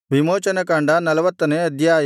ವಿಮೋಚನಕಾಂಡ ನಲವತ್ತನೇ ಅಧ್ಯಾಯ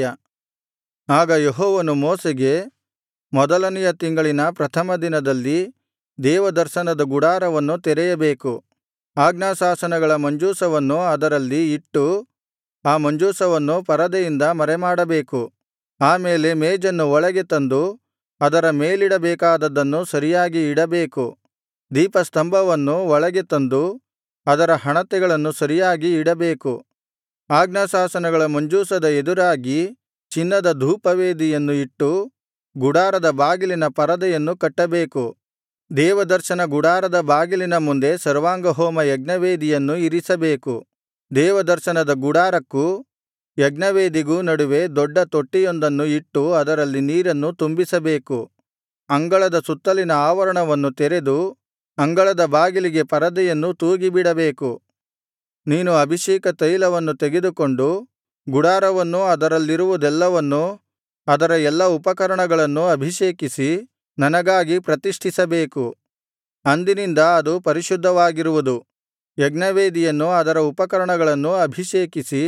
ಆಗ ಯೆಹೋವನು ಮೋಶೆಗೆ ಮೊದಲನೆಯ ತಿಂಗಳಿನ ಪ್ರಥಮ ದಿನದಲ್ಲಿ ದೇವದರ್ಶನದ ಗುಡಾರವನ್ನು ತೆರೆಯಬೇಕು ಆಜ್ಞಾಶಾಸನಗಳ ಮಂಜೂಷವನ್ನು ಅದರಲ್ಲಿ ಇಟ್ಟು ಆ ಮಂಜೂಷವನ್ನು ಪರದೆಯಿಂದ ಮರೆಮಾಡಬೇಕು ಆ ಮೇಲೆ ಮೇಜನ್ನು ಒಳಗೆ ತಂದು ಅದರ ಮೇಲಿಡಬೇಕಾದದ್ದನ್ನು ಸರಿಯಾಗಿ ಇಡಬೇಕು ದೀಪಸ್ತಂಭವನ್ನು ಒಳಗೆ ತಂದು ಅದರ ಹಣತೆಗಳನ್ನು ಸರಿಯಾಗಿ ಇಡಬೇಕು ಆಜ್ಞಾಶಾಸನಗಳ ಮಂಜೂಷದ ಎದುರಾಗಿ ಚಿನ್ನದ ಧೂಪವೇದಿಯನ್ನು ಇಟ್ಟು ಗುಡಾರದ ಬಾಗಿಲಿನ ಪರದೆಯನ್ನು ಕಟ್ಟಬೇಕು ದೇವದರ್ಶನ ಗುಡಾರದ ಬಾಗಿಲಿನ ಮುಂದೆ ಸರ್ವಾಂಗಹೋಮ ಯಜ್ಞವೇದಿಯನ್ನು ಇರಿಸಬೇಕು ದೇವದರ್ಶನದ ಗುಡಾರಕ್ಕೂ ಯಜ್ಞವೇದಿಗೂ ನಡುವೆ ದೊಡ್ಡ ತೊಟ್ಟಿಯೊಂದನ್ನು ಇಟ್ಟು ಅದರಲ್ಲಿ ನೀರನ್ನು ತುಂಬಿಸಬೇಕು ಅಂಗಳದ ಸುತ್ತಲಿನ ಆವರಣವನ್ನು ತೆರೆದು ಅಂಗಳದ ಬಾಗಿಲಿಗೆ ಪರದೆಯನ್ನು ತೂಗಿಬಿಡಬೇಕು ನೀನು ಅಭಿಷೇಕ ತೈಲವನ್ನು ತೆಗೆದುಕೊಂಡು ಗುಡಾರವನ್ನೂ ಅದರಲ್ಲಿರುವುದೆಲ್ಲವನ್ನೂ ಅದರ ಎಲ್ಲಾ ಉಪಕರಣಗಳನ್ನೂ ಅಭಿಷೇಕಿಸಿ ನನಗಾಗಿ ಪ್ರತಿಷ್ಠಿಸಬೇಕು ಅಂದಿನಿಂದ ಅದು ಪರಿಶುದ್ಧವಾಗಿರುವುದು ಯಜ್ಞವೇದಿಯನ್ನೂ ಅದರ ಉಪಕರಣಗಳನ್ನೂ ಅಭಿಷೇಕಿಸಿ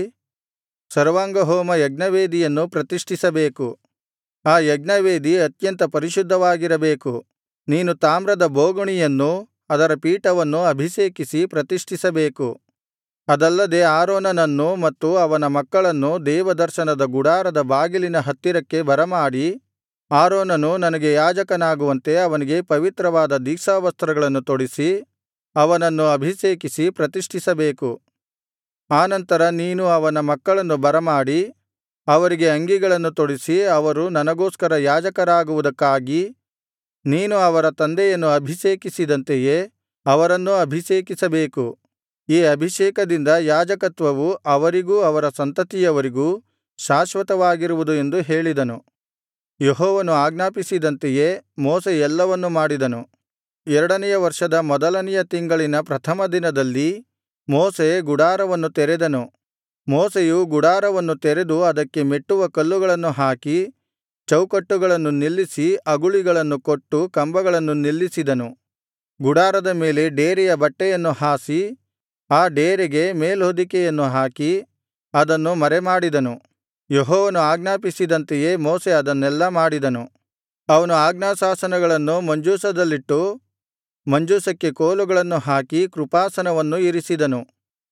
ಸರ್ವಾಂಗಹೋಮ ಯಜ್ಞವೇದಿಯನ್ನು ಪ್ರತಿಷ್ಠಿಸಬೇಕು ಆ ಯಜ್ಞವೇದಿ ಅತ್ಯಂತ ಪರಿಶುದ್ಧವಾಗಿರಬೇಕು ನೀನು ತಾಮ್ರದ ಬೋಗುಣಿಯನ್ನೂ ಅದರ ಪೀಠವನ್ನೂ ಅಭಿಷೇಕಿಸಿ ಪ್ರತಿಷ್ಠಿಸಬೇಕು ಅದಲ್ಲದೆ ಆರೋನನನ್ನೂ ಮತ್ತು ಅವನ ಮಕ್ಕಳನ್ನೂ ದೇವದರ್ಶನದ ಗುಡಾರದ ಬಾಗಿಲಿನ ಹತ್ತಿರಕ್ಕೆ ಬರಮಾಡಿ ಆರೋನನು ನನಗೆ ಯಾಜಕನಾಗುವಂತೆ ಅವನಿಗೆ ಪವಿತ್ರವಾದ ದೀಕ್ಷಾವಸ್ತ್ರಗಳನ್ನು ತೊಡಿಸಿ ಅವನನ್ನು ಅಭಿಷೇಕಿಸಿ ಪ್ರತಿಷ್ಠಿಸಬೇಕು ಆನಂತರ ನೀನು ಅವನ ಮಕ್ಕಳನ್ನು ಬರಮಾಡಿ ಅವರಿಗೆ ಅಂಗಿಗಳನ್ನು ತೊಡಿಸಿ ಅವರು ನನಗೋಸ್ಕರ ಯಾಜಕರಾಗುವುದಕ್ಕಾಗಿ ನೀನು ಅವರ ತಂದೆಯನ್ನು ಅಭಿಷೇಕಿಸಿದಂತೆಯೇ ಅವರನ್ನೂ ಅಭಿಷೇಕಿಸಬೇಕು ಈ ಅಭಿಷೇಕದಿಂದ ಯಾಜಕತ್ವವು ಅವರಿಗೂ ಅವರ ಸಂತತಿಯವರಿಗೂ ಶಾಶ್ವತವಾಗಿರುವುದು ಎಂದು ಹೇಳಿದನು ಯೆಹೋವನು ಆಜ್ಞಾಪಿಸಿದಂತೆಯೇ ಮೋಶೆ ಎಲ್ಲವನ್ನು ಮಾಡಿದನು ಎರಡನೆಯ ವರ್ಷದ ಮೊದಲನೆಯ ತಿಂಗಳಿನ ಪ್ರಥಮ ದಿನದಲ್ಲಿ ಮೋಶೆ ಗುಡಾರವನ್ನು ತೆರೆದನು ಮೋಶೆಯು ಗುಡಾರವನ್ನು ತೆರೆದು ಅದಕ್ಕೆ ಮೆಟ್ಟುವ ಕಲ್ಲುಗಳನ್ನು ಹಾಕಿ ಚೌಕಟ್ಟುಗಳನ್ನು ನಿಲ್ಲಿಸಿ ಅಗುಳಿಗಳನ್ನು ಕೊಟ್ಟು ಕಂಬಗಳನ್ನು ನಿಲ್ಲಿಸಿದನು ಗುಡಾರದ ಮೇಲೆ ಡೇರೆಯ ಬಟ್ಟೆಯನ್ನು ಹಾಸಿ ಆ ಡೇರೆಗೆ ಮೇಲ್ಹೊದಿಕೆಯನ್ನು ಹಾಕಿ ಅದನ್ನು ಮರೆಮಾಡಿದನು ಯೆಹೋವನು ಆಜ್ಞಾಪಿಸಿದಂತೆಯೇ ಮೋಶೆ ಅದನ್ನೆಲ್ಲಾ ಮಾಡಿದನು ಅವನು ಆಜ್ಞಾಶಾಸನಗಳನ್ನು ಮಂಜೂಷದಲ್ಲಿಟ್ಟು ಮಂಜೂಷಕ್ಕೆ ಕೋಲುಗಳನ್ನು ಹಾಕಿ ಕೃಪಾಸನವನ್ನು ಇರಿಸಿದನು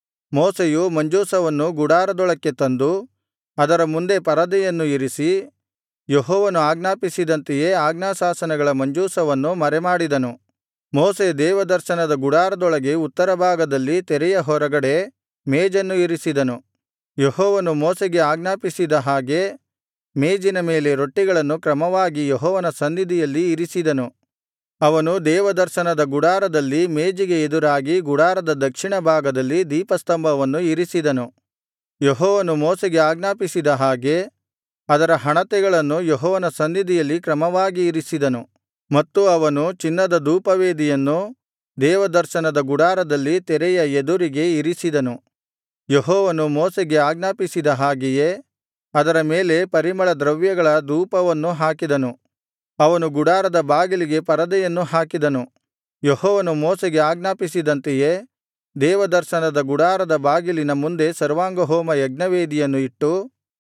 ಮೋಶೆಯು ಮಂಜೂಷವನ್ನು ಗುಡಾರದೊಳಕ್ಕೆ ತಂದು ಅದರ ಮುಂದೆ ಪರದೆಯನ್ನು ಇರಿಸಿ ಯೆಹೋವನು ಆಜ್ಞಾಪಿಸಿದಂತೆಯೇ ಆಜ್ಞಾಶಾಸನಗಳ ಮಂಜೂಷವನ್ನು ಮರೆಮಾಡಿದನು ಮೋಶೆ ದೇವದರ್ಶನದ ಗುಡಾರದೊಳಗೆ ಉತ್ತರ ಭಾಗದಲ್ಲಿ ತೆರೆಯ ಹೊರಗಡೆ ಮೇಜನ್ನು ಇರಿಸಿದನು ಯೆಹೋವನು ಮೋಶೆಗೆ ಆಜ್ಞಾಪಿಸಿದ ಹಾಗೆ ಮೇಜಿನ ಮೇಲೆ ರೊಟ್ಟಿಗಳನ್ನು ಕ್ರಮವಾಗಿ ಯೆಹೋವನ ಸನ್ನಿಧಿಯಲ್ಲಿ ಇರಿಸಿದನು ಅವನು ದೇವದರ್ಶನದ ಗುಡಾರದಲ್ಲಿ ಮೇಜಿಗೆ ಎದುರಾಗಿ ಗುಡಾರದ ದಕ್ಷಿಣ ಭಾಗದಲ್ಲಿ ದೀಪಸ್ತಂಭವನ್ನು ಇರಿಸಿದನು ಯೆಹೋವನು ಮೋಶೆಗೆ ಆಜ್ಞಾಪಿಸಿದ ಹಾಗೆ ಅದರ ಹಣತೆಗಳನ್ನು ಯೆಹೋವನ ಸನ್ನಿಧಿಯಲ್ಲಿ ಕ್ರಮವಾಗಿ ಇರಿಸಿದನು ಮತ್ತು ಅವನು ಚಿನ್ನದ ಧೂಪವೇದಿಯನ್ನು ದೇವದರ್ಶನದ ಗುಡಾರದಲ್ಲಿ ತೆರೆಯ ಎದುರಿಗೆ ಇರಿಸಿದನು ಯೆಹೋವನು ಮೋಶೆಗೆ ಆಜ್ಞಾಪಿಸಿದ ಹಾಗೆಯೇ ಅದರ ಮೇಲೆ ಪರಿಮಳ ದ್ರವ್ಯಗಳ ಧೂಪವನ್ನು ಹಾಕಿದನು ಅವನು ಗುಡಾರದ ಬಾಗಿಲಿಗೆ ಪರದೆಯನ್ನು ಹಾಕಿದನು ಯೆಹೋವನು ಮೋಶೆಗೆ ಆಜ್ಞಾಪಿಸಿದಂತೆಯೇ ದೇವದರ್ಶನದ ಗುಡಾರದ ಬಾಗಿಲಿನ ಮುಂದೆ ಸರ್ವಾಂಗಹೋಮ ಯಜ್ಞವೇದಿಯನ್ನು ಇಟ್ಟು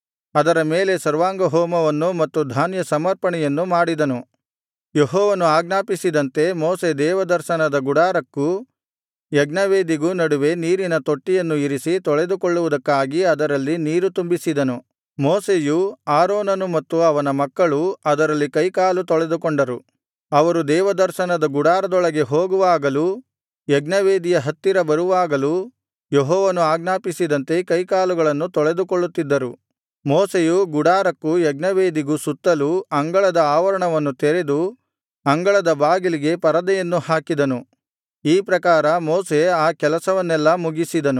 ಅದರ ಮೇಲೆ ಸರ್ವಾಂಗಹೋಮವನ್ನು ಮತ್ತು ಧಾನ್ಯ ಸಮರ್ಪಣೆಯನ್ನು ಮಾಡಿದನು ಯೆಹೋವನು ಆಜ್ಞಾಪಿಸಿದಂತೆ ಮೋಶೆ ದೇವದರ್ಶನದ ಗುಡಾರಕ್ಕೂ ಯಜ್ಞವೇದಿಗೂ ನಡುವೆ ನೀರಿನ ತೊಟ್ಟಿಯನ್ನು ಇರಿಸಿ ತೊಳೆದುಕೊಳ್ಳುವುದಕ್ಕಾಗಿ ಅದರಲ್ಲಿ ನೀರು ತುಂಬಿಸಿದನು ಮೋಶೆಯೂ ಆರೋನನು ಮತ್ತು ಅವನ ಮಕ್ಕಳು ಅದರಲ್ಲಿ ಕೈಕಾಲು ತೊಳೆದುಕೊಂಡರು ಅವರು ದೇವದರ್ಶನದ ಗುಡಾರದೊಳಗೆ ಹೋಗುವಾಗಲೂ ಯಜ್ಞವೇದಿಯ ಹತ್ತಿರ ಬರುವಾಗಲೂ ಯೆಹೋವನು ಆಜ್ಞಾಪಿಸಿದಂತೆ ಕೈಕಾಲುಗಳನ್ನು ತೊಳೆದುಕೊಳ್ಳುತ್ತಿದ್ದರು ಮೋಶೆಯು ಗುಡಾರಕ್ಕೂ ಯಜ್ಞವೇದಿಗೂ ಸುತ್ತಲೂ ಅಂಗಳದ ಆವರಣವನ್ನು ತೆರೆದು ಅಂಗಳದ ಬಾಗಿಲಿಗೆ ಪರದೆಯನ್ನು ಹಾಕಿದನು ಈ ಪ್ರಕಾರ ಮೋಶೆ ಆ ಕೆಲಸವನ್ನೆಲ್ಲಾ ಮುಗಿಸಿದನು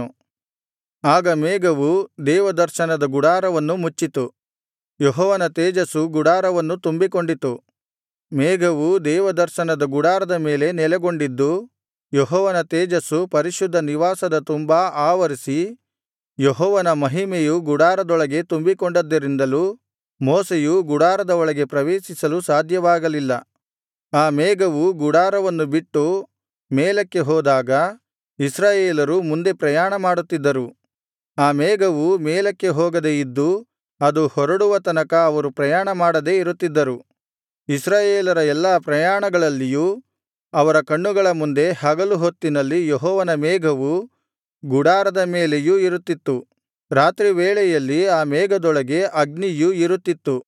ಆಗ ಮೇಘವು ದೇವದರ್ಶನದ ಗುಡಾರವನ್ನು ಮುಚ್ಚಿತು ಯೆಹೋವನ ತೇಜಸ್ಸು ಗುಡಾರವನ್ನು ತುಂಬಿಕೊಂಡಿತು ಮೇಘವು ದೇವದರ್ಶನದ ಗುಡಾರದ ಮೇಲೆ ನೆಲೆಗೊಂಡಿದ್ದು ಯೆಹೋವನ ತೇಜಸ್ಸು ಪರಿಶುದ್ಧ ನಿವಾಸದ ತುಂಬಾ ಆವರಿಸಿ ಯೆಹೋವನ ಮಹಿಮೆಯು ಗುಡಾರದೊಳಗೆ ತುಂಬಿಕೊಂಡದ್ದರಿಂದಲೂ ಮೋಶೆಯು ಗುಡಾರದ ಒಳಗೆ ಪ್ರವೇಶಿಸಲು ಸಾಧ್ಯವಾಗಲಿಲ್ಲ ಆ ಮೇಘವು ಗುಡಾರವನ್ನು ಬಿಟ್ಟು ಮೇಲಕ್ಕೆ ಹೋದಾಗ ಇಸ್ರಾಯೇಲರು ಮುಂದೆ ಪ್ರಯಾಣ ಮಾಡುತ್ತಿದ್ದರು ಆ ಮೇಘವು ಮೇಲಕ್ಕೆ ಹೋಗದೆ ಇದ್ದು ಅದು ಹೊರಡುವ ತನಕ ಅವರು ಪ್ರಯಾಣಮಾಡದೆ ಇರುತ್ತಿದ್ದರು ಇಸ್ರಾಯೇಲರ ಎಲ್ಲಾ ಪ್ರಯಾಣಗಳಲ್ಲಿಯೂ ಅವರ ಕಣ್ಣುಗಳ ಮುಂದೆ ಹಗಲು ಹೊತ್ತಿನಲ್ಲಿ ಯೆಹೋವನ ಮೇಘವು ಗುಡಾರದ ಮೇಲೆಯೂ ಇರುತ್ತಿತ್ತು ರಾತ್ರಿ ವೇಳೆಯಲ್ಲಿ ಆ ಮೇಘದೊಳಗೆ ಅಗ್ನಿಯು ಇರುತ್ತಿತ್ತು